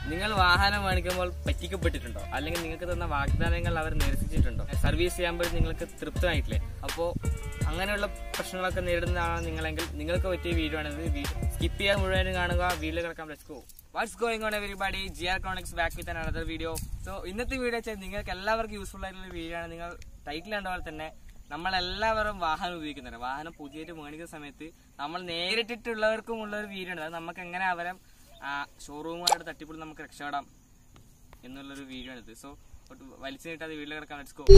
നിങ്ങൾ വാഹനം മേടിക്കുമ്പോൾ പറ്റിക്കപ്പെട്ടിട്ടുണ്ടോ അല്ലെങ്കിൽ നിങ്ങൾക്ക് തന്ന വാഗ്ദാനങ്ങൾ അവർ നിരസിച്ചിട്ടുണ്ടോ സർവീസ് ചെയ്യുമ്പോൾ നിങ്ങൾക്ക് തൃപ്തമായിട്ടില്ലേ അപ്പോൾ അങ്ങനെയുള്ള പ്രശ്നങ്ങളൊക്കെ നേരിടുന്നതാണ് നിങ്ങളെങ്കിൽ നിങ്ങൾക്ക് പറ്റിയ വീഡിയോ ആണ് സ്കിപ്പ് ചെയ്യാൻ മുഴുവനും കാണുക വീഡിയോ കിടക്കാം let's go what's going on everybody G R Konics back with another video so ഇന്നത്തെ വീഡിയോ വെച്ചാൽ നിങ്ങൾക്ക് എല്ലാവർക്കും യൂസ്ഫുൾ ആയിട്ടുള്ള വീഡിയോ ആണ് നിങ്ങൾ ടൈറ്റിൽ കണ്ട പോലെ തന്നെ നമ്മളെല്ലാവരും വാഹനം ഉപയോഗിക്കുന്നുണ്ട് വാഹനം പുതിയതായിട്ട് മേടിക്കുന്ന സമയത്ത് നമ്മൾ നേരിട്ടിട്ടുള്ളവർക്കും ഉള്ള ഒരു വീഡിയോ ഉണ്ട് അത് നമുക്ക് എങ്ങനെ അവരെ ഷോറൂമുകാരുടെ തട്ടിപ്പിൽ നമുക്ക് രക്ഷപ്പെടാം എന്നുള്ളൊരു വീഡിയോ ആണിത് സോ വലിച്ചു നീട്ടാതെ വീട്ടിൽ കിടക്കാം ലെറ്റ്സ് ഗോ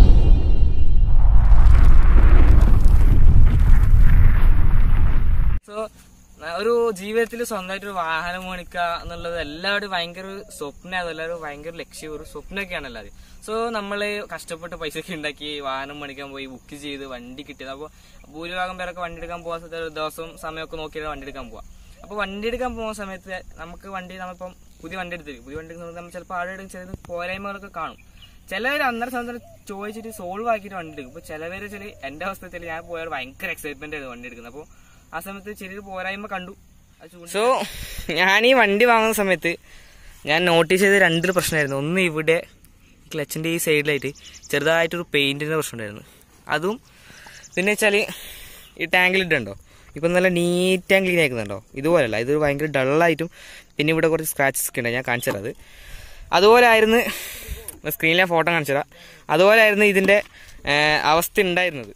സോ ഒരു ജീവിതത്തിൽ സ്വന്തമായിട്ട് ഒരു വാഹനം മേടിക്കുക എന്നുള്ളത് എല്ലാവരും ഭയങ്കര ഒരു സ്വപ്നം അതെല്ലാവരും ഭയങ്കര ലക്ഷ്യം ഒരു സ്വപ്നമൊക്കെയാണ് എല്ലാവരും സോ നമ്മൾ കഷ്ടപ്പെട്ട് പൈസ ഒക്കെ ഉണ്ടാക്കി വാഹനം മേടിക്കാൻ പോയി ബുക്ക് ചെയ്ത് വണ്ടി കിട്ടിയത് അപ്പോൾ ഭൂരിഭാഗം പേരൊക്കെ വണ്ടി എടുക്കാൻ പോകാൻ ദിവസവും സമയമൊക്കെ നോക്കിയിട്ട് വണ്ടി എടുക്കാൻ പോവാം അപ്പോൾ വണ്ടി എടുക്കാൻ പോകുന്ന സമയത്ത് നമുക്ക് വണ്ടി നമ്മളിപ്പം പുതിയ വണ്ടി എടുത്തിരിക്കും പുതിയ വണ്ടി എടുക്കുന്നത് നമ്മൾ ചിലപ്പോൾ ആടെ എടുക്കും ചിലത് പോരായ്മകളൊക്കെ കാണും ചിലവർ അന്നേരം സമയത്ത് ചോദിച്ചിട്ട് സോൾവ് ആക്കിയിട്ട് വണ്ടി എടുക്കും ഇപ്പോൾ ചിലവർ ചില എൻ്റെ അവസ്ഥത്തിൽ ഞാൻ പോയാൽ ഭയങ്കര എക്സൈറ്റ്മെന്റ് ആയിരുന്നു വണ്ടി എടുക്കുന്നത് അപ്പോൾ ആ സമയത്ത് ചെറിയൊരു പോരായ്മ കണ്ടു സോ ഞാൻ ഈ വണ്ടി വാങ്ങുന്ന സമയത്ത് ഞാൻ നോട്ടീസ് ചെയ്ത രണ്ടൊരു പ്രശ്നമായിരുന്നു ഒന്ന് ഇവിടെ ക്ലച്ചിൻ്റെ ഈ സൈഡിലായിട്ട് ചെറുതായിട്ടൊരു പെയിൻറ്റിൻ്റെ പ്രശ്നം ഉണ്ടായിരുന്നു അതും പിന്നെ വെച്ചാൽ ഈ ടാങ്കിലിട്ടുണ്ടോ ഇപ്പം നല്ല നീറ്റ് ആൻഡ് ക്ലീൻ ആക്കുന്നുണ്ടോ ഇതുപോലല്ല ഇതൊരു ഭയങ്കര ഡള്ളായിട്ടും പിന്നെ ഇവിടെ കുറച്ച് സ്ക്രാച്ചസ് ഒക്കെ ഉണ്ട് ഞാൻ കാണിച്ചു തരാം അത് അതുപോലെ ആയിരുന്നു സ്ക്രീനിലെ ഫോട്ടോ കാണിച്ചു തരാം അതുപോലെ ആയിരുന്നു ഇതിൻ്റെ അവസ്ഥ ഉണ്ടായിരുന്നത്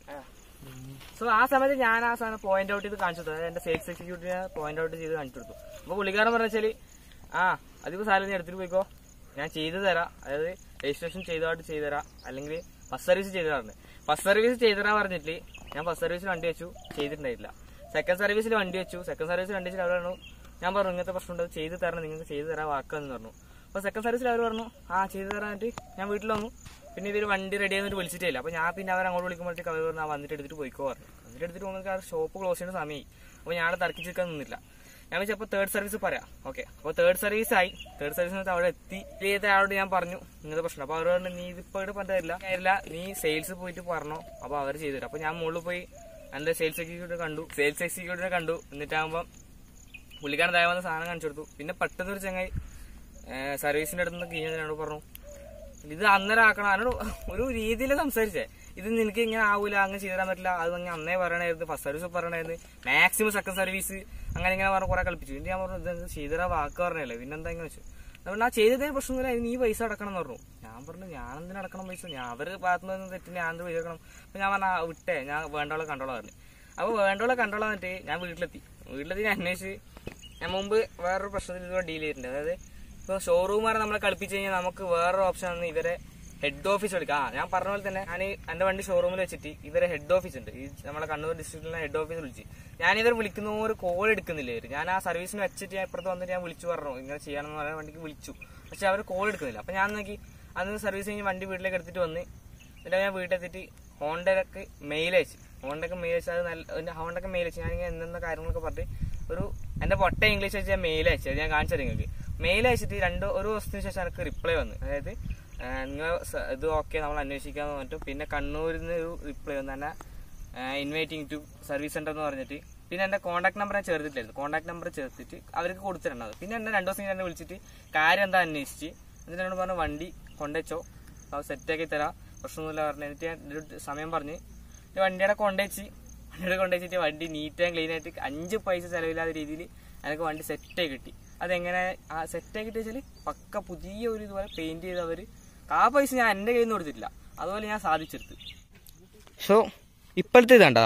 സോ ആ സമയത്ത് ഞാൻ ആ സാധനം പോയിന്റ് ഔട്ട് ചെയ്ത് കാണിച്ചു കൊടുത്തു എന്റെ സെയിൽസ് എക്സിക്യൂട്ടീവിനെ പോയിന്റ് ഔട്ട് ചെയ്ത് കാണിച്ചു കൊടുത്തു അപ്പൊ പുള്ളിക്കാരൻ പറഞ്ഞ വെച്ചാല് ആ അതിപ്പോ സാധനം നീ എടുത്തിട്ട് പോയിക്കോ ഞാൻ ചെയ്തു തരാം അതായത് രജിസ്ട്രേഷൻ ചെയ്തതായിട്ട് ചെയ്തു തരാം അല്ലെങ്കിൽ ബസ് സർവീസ് ചെയ്തു തരാറുണ്ട് ബസ് സർവീസ് ചെയ്തു തരാൻ പറഞ്ഞിട്ട് ഞാൻ ബസ് സർവീസിൽ വണ്ടി വെച്ചു ചെയ്തിട്ടുണ്ടായില്ല സെക്കൻഡ് സർവീസിൽ വണ്ടി വെച്ചു സെക്കൻഡ് സർവീസിൽ വണ്ടി വെച്ചിട്ട് അവർ പറഞ്ഞു ഞാൻ പറഞ്ഞു ഇങ്ങനത്തെ പ്രശ്നം ഉണ്ട് ചെയ്തു തരണം നിങ്ങൾക്ക് ചെയ്തു തരാൻ വാക്കാന്ന് പറഞ്ഞു അപ്പൊ സെക്കൻഡ് സർവീസിൽ അവർ പറഞ്ഞു ആ ചെയ്തു തരാനായിട്ട് ഞാൻ വീട്ടിൽ വന്നു പിന്നെ ഇവര് വണ്ടി റെഡി ആയിട്ട് വിളിച്ചിട്ടില്ല അപ്പൊ ഞാൻ പിന്നെ അവർ അങ്ങോട്ട് വിളിക്കുമ്പോഴത്തേക്ക് അവർ പറഞ്ഞു "ആ, വന്നിട്ട് എടുത്തിട്ട് പോയിക്കോ പറഞ്ഞു വന്നിട്ട് എടുത്തിട്ട് പോകുമ്പോൾ ആ ഷോപ്പ് ക്ലോസ് ചെയ്യുന്ന സമയമായി അപ്പൊ ഞാൻ തർക്കിച്ചിരിക്കാൻ നിന്നില്ല ഞാൻ വെച്ചപ്പോൾ തേർഡ് സർവീസ് പറയാം ഓക്കെ അപ്പോൾ തേർഡ് സർവീസ് ആയി തേർഡ് സർവീസിന് അവിടെ എത്തി ചെയ്ത ആളോട് ഞാൻ പറഞ്ഞു ഇങ്ങനത്തെ പ്രശ്നം അപ്പൊ അവർ പറഞ്ഞു നീ ഇതിപ്പോ ഇവിടെ പറഞ്ഞില്ല കാര്യമില്ല നീ സെയിൽസ് പോയിട്ട് പറഞ്ഞോ അപ്പൊ അവർ ചെയ്തു തരും അപ്പൊ ഞാൻ മുകളിൽ പോയി എന്റെ സെയിൽസ് എക്സിക്യൂട്ടീവ് കണ്ടു സെയിൽസ് എക്സിക്യൂട്ടീവിനെ കണ്ടു എന്നിട്ടാകുമ്പോൾ പുള്ളിക്കാരൻ ദയവാന്ന് സാധനം കാണിച്ചു കൊടുത്തു പിന്നെ പെട്ടെന്ന് ഒരു ചങ്ങായി സർവീസിന്റെ അടുത്ത് നിന്ന് കഴിഞ്ഞതിനോട് പറഞ്ഞു ഇത് അന്നേരം ആക്കണം അതിനോട് ഒരു രീതിയിൽ സംസാരിച്ചേ ഇത് നിനക്ക് ഇങ്ങനെ ആവൂല അങ്ങനെ ചെയ്തു തരാൻ പറ്റില്ല അത് അങ്ങനെ അന്നേ പറയണായിരുന്നു ഫസ്റ്റ് സർവീസ് പറയണായിരുന്നു മാക്സിമം സെക്കൻഡ് സർവീസ് അങ്ങനെ ഇങ്ങനെ പറഞ്ഞ് കുറെ കളിപ്പിച്ചു പിന്നെ ഞാൻ പറഞ്ഞു ഇത് ചെയ്തു തരാൻ വാക്ക് പറഞ്ഞല്ലേ പിന്നെന്താ ഇങ്ങനെ വെച്ചു അതുകൊണ്ട് ആ ചെയ്തതേ പ്രശ്നമൊന്നുമില്ല അതിന് നീ പൈസ അടക്കണം എന്ന് പറഞ്ഞു ഞാൻ പറഞ്ഞു ഞാൻ എന്തിനാ അടക്കണം പൈസ ഞാൻ അവര് ഭാഗത്തുനിന്ന് തെറ്റിന് ഞാൻ എന്ത് പൈസ അടക്കണം അപ്പൊ ഞാൻ പറഞ്ഞ വിട്ടേ ഞാൻ വേണ്ടവളെ കണ്ടോളാം പറഞ്ഞു അപ്പൊ വേണ്ടവളെ കണ്ടോളാൻ എന്നിട്ട് ഞാൻ വീട്ടിലെത്തി വീട്ടിലെത്തി ഞാൻ അന്വേഷിച്ച് ഞാൻ മുമ്പ് വേറൊരു പ്രശ്നത്തിൽ ഇതുപോലെ ഡീൽ ചെയ്തിട്ടുണ്ട് അതായത് ഇപ്പോൾ ഷോറൂമാരെ നമ്മളെ കളിപ്പിച്ച് കഴിഞ്ഞാൽ നമുക്ക് വേറൊരു ഓപ്ഷൻ ആണ് ഇവരെ ഹെഡ് ഓഫീസ് വിളിക്കാം ആ ഞാൻ പറഞ്ഞ പോലെ തന്നെ ഞാൻ ഈ എന്റെ വണ്ടി ഷോറൂമിൽ വെച്ചിട്ട് ഇവരെ ഹെഡ് ഓഫീസ് ഉണ്ട് ഈ നമ്മളെ കണ്ണൂർ ഡിസ്ട്രിക്റ്റിലെ ഹെഡ് ഓഫീസ് വിളിച്ച് ഞാൻ ഇവർ വിളിക്കുന്ന ഒരു കോൾ എടുക്കുന്നില്ല ഇവർ ഞാൻ ആ സർവീസിന് വെച്ചിട്ട് ഞാൻ ഇപ്പുറത്ത് വന്നിട്ട് ഞാൻ വിളിച്ചു പറഞ്ഞു ഇങ്ങനെ ചെയ്യണമെന്ന് പറയാൻ വണ്ടിക്ക് വിളിച്ചു പക്ഷെ അവർ കോൾ എടുക്കുന്നില്ല അപ്പൊ ഞാൻ നോക്കി അന്ന് സർവീസ് കഴിഞ്ഞ് വണ്ടി വീട്ടിലേക്ക് എടുത്തിട്ട് വന്ന് എന്നിട്ട് ഞാൻ വീട്ടിലെത്തിയിട്ട് ഹോണ്ടയൊക്കെ മെയിൽ അയച്ചു ഹോണ്ടൊക്കെ മെയിൽ അയച്ചു അത് നല്ല ഹോണ്ടൊക്കെ മെയിൽ അയച്ചു ഞാനിങ്ങനെ എന്തെന്ന കാര്യങ്ങളൊക്കെ പറഞ്ഞ് ഒരു എന്റെ പൊട്ട ഇംഗ്ലീഷ് വെച്ച് ഞാൻ മെയിൽ അയച്ചു അത് ഞാൻ കാണിച്ചു തരാം നിങ്ങൾക്ക് മെയിൽ അയച്ചിട്ട് രണ്ട് ഒരു ദിവസത്തിന് ശേഷം എനിക്ക് റിപ്ലൈ വന്നു അതായത് നിങ്ങൾ ഇത് ഓക്കെ നമ്മൾ അന്വേഷിക്കാന്ന് പറഞ്ഞിട്ട് പിന്നെ കണ്ണൂരിൽ നിന്ന് ഒരു റിപ്ലൈ വന്നു തന്നെ ഇൻവൈറ്റിംഗ് ടു സർവീസ് സെന്റർ എന്ന് പറഞ്ഞിട്ട് പിന്നെ എന്റെ കോൺടാക്ട് നമ്പർ ഞാൻ ചേർത്തിട്ടില്ലായിരുന്നു കോൺടാക്ട് നമ്പർ ചേർത്തിട്ട് അവർക്ക് കൊടുത്തിട്ടുണ്ടത് പിന്നെ എന്നെ രണ്ടു ദിവസം കഴിഞ്ഞ് എന്നെ വിളിച്ചിട്ട് കാര്യം എന്താ അന്വേഷിച്ച് എന്നിട്ട് എന്നോട് പറഞ്ഞു വണ്ടി കൊണ്ടുവച്ചോ അത് സെറ്റാക്കി തരാം പ്രശ്നമൊന്നുമില്ല പറഞ്ഞു എന്നിട്ട് ഞാൻ ഒരു സമയം പറഞ്ഞ് ഈ വണ്ടിയുടെ കൊണ്ടുവച്ച് വണ്ടിയുടെ കൊണ്ടുവച്ചിട്ട് വണ്ടി നീറ്റ് ആൻഡ് ക്ലീൻ ആയിട്ട് അഞ്ച് പൈസ ചെലവില്ലാത്ത രീതിയിൽ എനിക്ക് വണ്ടി സെറ്റായി കിട്ടി അതെങ്ങനെ ആ സെറ്റായി കിട്ടിയ വെച്ചാൽ പക്ക പുതിയ ഒരു ഇതുപോലെ പെയിന്റ് ചെയ്തവർ ആ പൈസ ഞാൻ എൻ്റെ കയ്യിൽ നിന്ന് കൊടുത്തിട്ടില്ല അതുപോലെ ഞാൻ സാധിച്ചെടുത്ത് സോ ഇപ്പോഴത്തെ ഇതാണ്ടാ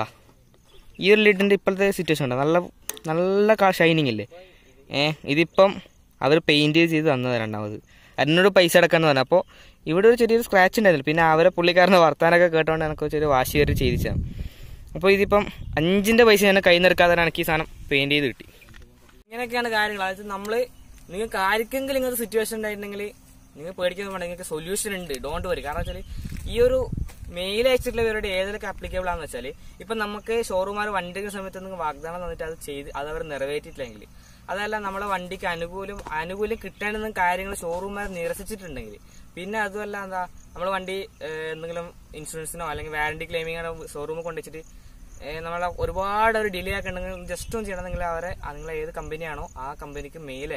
ഈ ഒരു ലിഡിൻ്റെ ഇപ്പോഴത്തെ സിറ്റുവേഷൻ ഉണ്ടോ നല്ല നല്ല ഷൈനിങ് അല്ലേ ഏ ഇതിപ്പം അവർ പെയിന്റ് ചെയ്ത് തന്നത് രണ്ടാമത് എന്നോട് പൈസ അടക്കാന്ന് പറഞ്ഞു അപ്പോൾ ഇവിടെ ഒരു ചെറിയൊരു സ്ക്രാച്ച് ഉണ്ടായിരുന്നു പിന്നെ അവരെ പുള്ളിക്കാരൻ്റെ വർത്താനൊക്കെ കേട്ടോണ്ട് എനിക്ക് ചെറിയ വാശി കയറി ചെയ്തിച്ചാണ് അപ്പോൾ ഇതിപ്പം അഞ്ചിൻ്റെ പൈസ ഞാൻ കൈ നിറക്കാതെ എനിക്ക് ഈ സാധനം പെയിന്റ് ചെയ്ത് കിട്ടി ഇങ്ങനെയൊക്കെയാണ് കാര്യങ്ങൾ അതായത് നമ്മൾ നിങ്ങൾക്ക് ആർക്കെങ്കിലും ഇങ്ങനത്തെ സിറ്റുവേഷൻ ഉണ്ടായിട്ടുണ്ടെങ്കിൽ നിങ്ങൾ പേടിക്കാൻ വേണ്ട നിങ്ങൾക്ക് സൊല്യൂഷൻ ഉണ്ട് ഡോണ്ട് വരി കാരണം വെച്ചാൽ ഈ ഒരു മെയിൽ അയച്ചിട്ടുള്ള ഇവരുടെ ഏതൊക്കെ ആപ്ലിക്കബിൾ ആണെന്ന് വെച്ചാൽ ഇപ്പൊ നമുക്ക് ഷോറൂമാർ വണ്ടിയുടെ സമയത്ത് നിങ്ങൾക്ക് വാഗ്ദാനം തന്നിട്ട് അത് ചെയ്ത് അത് അവർ നിറവേറ്റിയിട്ടില്ലെങ്കിൽ അതല്ല നമ്മളെ വണ്ടിക്ക് അനുകൂലം അനുകൂലം കിട്ടേണ്ടുന്ന കാര്യങ്ങൾ ഷോറൂമാർ നിരസിച്ചിട്ടുണ്ടെങ്കിൽ പിന്നെ അതുമല്ല എന്താ നമ്മൾ വണ്ടി ഏഹ്, എന്തെങ്കിലും ഇൻഷുറൻസിനോ അല്ലെങ്കിൽ വാറണ്ടി ക്ലെയിമിങ്ങോ ഷോറൂമിൽ കൊണ്ടുവച്ചിട്ട് ഏഹ് നമ്മളെ ഒരുപാട് ഒരു ഡിലേ ആക്കണമെങ്കിൽ ജസ്റ്റ് ഒന്ന് ചെയ്യണമെങ്കിൽ അവരെ ആ നിങ്ങൾ ഏത് കമ്പനിയാണോ ആ കമ്പനിക്ക് മെയിൽ അയക്കാം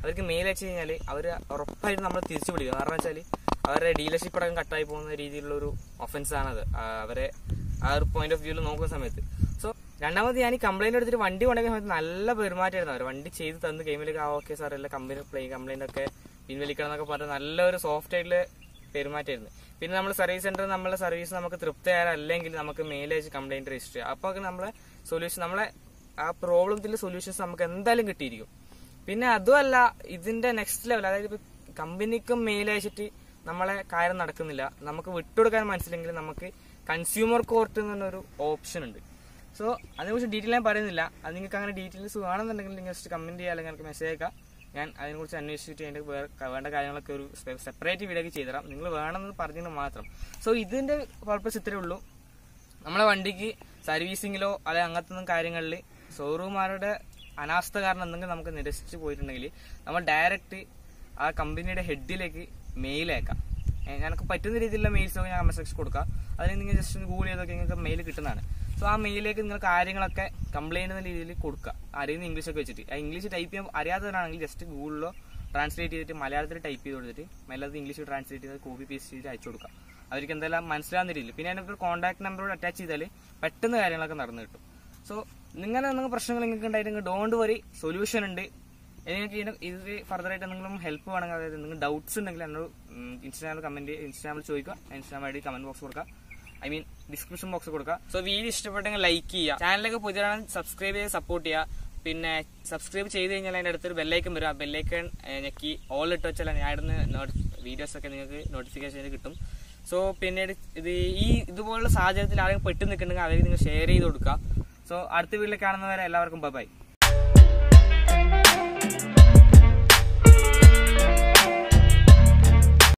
അവർക്ക് മെയിൽ അയച്ചു കഴിഞ്ഞാൽ അവർ ഉറപ്പായിട്ടും നമ്മൾ തിരിച്ചു പിടിക്കും കാരണം വെച്ചാൽ അവരുടെ ഡീലർഷിപ്പ് അടക്കം കട്ടായി പോകുന്ന രീതിയിലുള്ള ഒരു ഒഫൻസ് ആണത് ആ, അവരെ ആ ഒരു പോയിന്റ് ഓഫ് വ്യൂവിൽ നോക്കുന്ന സമയത്ത് സോ രണ്ടാമത് ഞാൻ ഈ കംപ്ലൈന്റ് എടുത്തിട്ട് വണ്ടി കൊണ്ടുപോയ സമയത്ത് നല്ല പെരുമാറ്റമായിരുന്നു അവർ വണ്ടി ചെയ്ത് തന്ന് ഗെയിമിലേക്ക് ആ ഓക്കെ സാർ എല്ലാ കമ്പനി പ്ലേ കംപ്ലൈന്റ് ഒക്കെ പിൻവലിക്കണം എന്നൊക്കെ പറഞ്ഞ് നല്ലൊരു സോഫ്റ്റ് ആയിട്ടുള്ള പെരുമാറ്റമായിരുന്നു പിന്നെ നമ്മൾ സർവീസ് സെന്റർ നമ്മളെ സർവീസ് നമുക്ക് തൃപ്തികരമല്ലെങ്കിൽ നമുക്ക് മെയിൽ അയച്ച് കംപ്ലൈന്റ് രജിസ്റ്റർ ചെയ്യാം അപ്പോൾ നമ്മളെ സൊല്യൂഷൻ നമ്മളെ ആ പ്രോബ്ലത്തിന്റെ സൊല്യൂഷൻസ് നമുക്ക് എന്തായാലും കിട്ടിയിരിക്കും പിന്നെ അതുമല്ല ഇതിന്റെ നെക്സ്റ്റ് ലെവൽ അതായത് ഇപ്പൊ കമ്പനിക്കും മെയിൽ അയച്ചിട്ട് നമ്മളെ കാര്യം നടക്കുന്നില്ല നമുക്ക് വിട്ടുകൊടുക്കാൻ മനസ്സിലെങ്കിൽ നമുക്ക് കൺസ്യൂമർ കോർട്ട് എന്ന് പറഞ്ഞൊരു ഓപ്ഷൻ ഉണ്ട് സോ അതിനെക്കുറിച്ച് ഡീറ്റെയിൽ ഞാൻ പറയുന്നില്ല അത് നിങ്ങൾക്ക് അങ്ങനെ ഡീറ്റെയിൽസ് വേണമെന്നുണ്ടെങ്കിൽ നിങ്ങൾ ജസ്റ്റ് കമന്റ് ചെയ്യുക അല്ലെങ്കിൽ എനിക്ക് മെസ്സേജ് അയക്കാം ഞാൻ അതിനെക്കുറിച്ച് അന്വേഷിച്ചിട്ട് അതിന്റെ വേറെ ക- വേണ്ട കാര്യങ്ങളൊക്കെ ഒരു സെപ്പറേറ്റ് വീഡിയോ ചെയ്തുതരാം നിങ്ങൾ വേണമെന്ന് പറഞ്ഞെന്ന് മാത്രം സോ ഇതിന്റെ പർപ്പസ് ഇത്രേ ഉള്ളൂ നമ്മളെ വണ്ടിക്ക് സർവീസിങ്ങിലോ അല്ലെ അങ്ങനത്തെ ഒന്നും കാര്യങ്ങളിൽ ഷോറൂമാരുടെ അനാസ്ഥ കാരണം എന്തെങ്കിലും നമുക്ക് നിരസിച്ചു പോയിട്ടുണ്ടെങ്കിൽ നമ്മൾ ഡയറക്റ്റ് ആ കമ്പനിയുടെ ഹെഡിലേക്ക് മെയിൽ അയക്കാം ഏ, ഞങ്ങൾക്ക് പറ്റുന്ന രീതിയിലുള്ള മെയിൽസ് ഒക്കെ ഞാൻ കമന്റ് സെക്ഷൻ കൊടുക്കാം അതിന് നിങ്ങൾ ജസ്റ്റ് ഒന്ന് ഗൂഗിൾ ചെയ്തൊക്കെ നിങ്ങൾക്ക് മെയിൽ കിട്ടുന്നതാണ് സോ ആ മെയിലേക്ക് നിങ്ങൾ കാര്യങ്ങളൊക്കെ കംപ്ലൈന്റ് എന്ന രീതിയിൽ കൊടുക്കുക അറിയുന്ന ഇംഗ്ലീഷ് ഒക്കെ വെച്ചിട്ട് ആ ഇംഗ്ലീഷ് ടൈപ്പ് ചെയ്യാൻ അറിയാത്തവരാണെങ്കിൽ ജസ്റ്റ് ഗൂഗിളിലോ ട്രാൻസ്ലേറ്റ് ചെയ്തിട്ട് മലയാളത്തിൽ ടൈപ്പ് ചെയ്ത് കൊടുത്തിട്ട് മലയാളത്തിൽ ഇംഗ്ലീഷ് ട്രാൻസ്ലേറ്റ് ചെയ്ത് കോപ്പി പേസ്റ്റ് ചെയ്ത് അയച്ചു കൊടുക്കുക അവർക്ക് എന്തെല്ലാം മനസ്സിലാവുന്ന രീതിയിൽ പിന്നെ അതിനൊരു കോൺടാക്ട് നമ്പറോട് അറ്റാച്ച് ചെയ്താൽ പെട്ടെന്ന് കാര്യങ്ങളൊക്കെ നടന്നു കിട്ടും സോ നിങ്ങനെ എന്തെങ്കിലും പ്രശ്നങ്ങൾ നിങ്ങൾക്ക് ഉണ്ടായിട്ട് ഡോണ്ട് വറി സൊല്യൂഷൻ ഉണ്ട് ഇനി നിങ്ങൾക്ക് ഇതിന് ഇത് ഫർദർ ആയിട്ട് എന്തെങ്കിലും ഹെൽപ്പ് വേണമെങ്കിൽ അതായത് എന്തെങ്കിലും ഡൗട്ട്സ് ഉണ്ടെങ്കിൽ എന്നോട് ഇൻസ്റ്റാഗ്രാമിൽ കമന്റ് ഇൻസ്റ്റാഗ്രാമിൽ ചോദിക്കുക Instagram I D comment box കൊടുക്കുക ഐ മീൻ ഡിസ്ക്രിപ്ഷൻ ബോക്സ് കൊടുക്കുക സോ വീഡിയോ ഇഷ്ടപ്പെട്ടെങ്കിൽ ലൈക്ക് ചെയ്യുക ചാനലൊക്കെ പുതിയതാണ് സബ്സ്ക്രൈബ് ചെയ്ത് സപ്പോർട്ട് ചെയ്യുക പിന്നെ സബ്സ്ക്രൈബ് ചെയ്ത് കഴിഞ്ഞാൽ അതിന്റെ അടുത്തൊരു ബെല്ലൈക്കൻ വരും ആ ബെല്ലൈക്കൺ ഞെക്കി ഓൾ ഇട്ട് വെച്ചാൽ ഞാൻ ഇടുന്ന വീഡിയോസ് ഒക്കെ നിങ്ങൾക്ക് നോട്ടിഫിക്കേഷൻ കിട്ടും സോ പിന്നീട് ഇത് ഈ ഇതുപോലുള്ള സാഹചര്യത്തിൽ ആരെങ്കിലും പെട്ട് നിൽക്കുന്നുണ്ടെങ്കിൽ അവർക്ക് നിങ്ങൾ ഷെയർ ചെയ്ത് കൊടുക്കുക സോ അടുത്ത വീട്ടിൽ കാണുന്നവരെ എല്ലാവർക്കും ബൈ